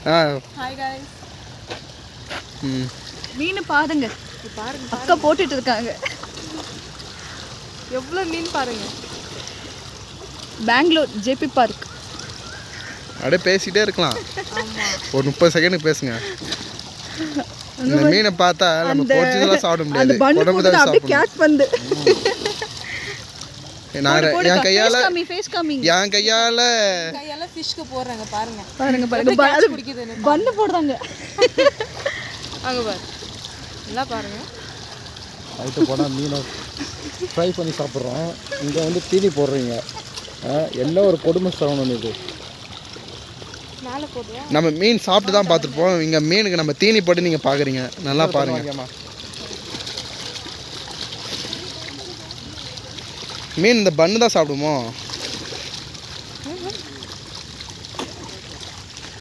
ஆ hi guys ம் மீன் பாருங்க பாருங்க அக்கா போட்டுட்டு இருக்காங்க எவ்வளோ மீன் பாருங்க பெங்களூர் ஜேபி பார்க் அப்படியே பேசிட்டே இருக்கலாம் ஒரு முப்பது செகண்ட் பேசுங்க இந்த மீனை பார்த்தா நம்ம பொரிச்சதெல்லாம் சாப்பிட அந்த முடியாது பண்ணு உடம்பு போட்டு தான் அப்படியே சாப்பிடணும் கேட்ச் வந்து நான் என் கையால காமி ஃபேஸ் காமி என் கையால கையெல்லாம் ஃபிஷ்க்கு போடுறாங்க பாருங்க பாருங்க பாருங்க எப்படி ப- catch அது பிடிக்குதுன்னு பண்ணு போடுறாங்க அங்கே பாரு நல்லா பாருங்க நைட்டு போனால் மீனை ஃப்ரை பண்ணி சாப்பிட்றோம் இங்கே வந்து தீனி போடுறீங்க ஆ, என்ன ஒரு கொடுமை சிரவணம் இது மேலே போடுறியா நம்ம மீன் சாப்பிட்டு தான் பார்த்துருப்போம் இங்கே மீனுக்கு நம்ம தீனி போட்டு நீங்கள் பார்க்குறீங்க நல்லா பாருங்க வாங்கம்மா. மீன் இந்த பண்ணு தான் சாப்பிடுமோ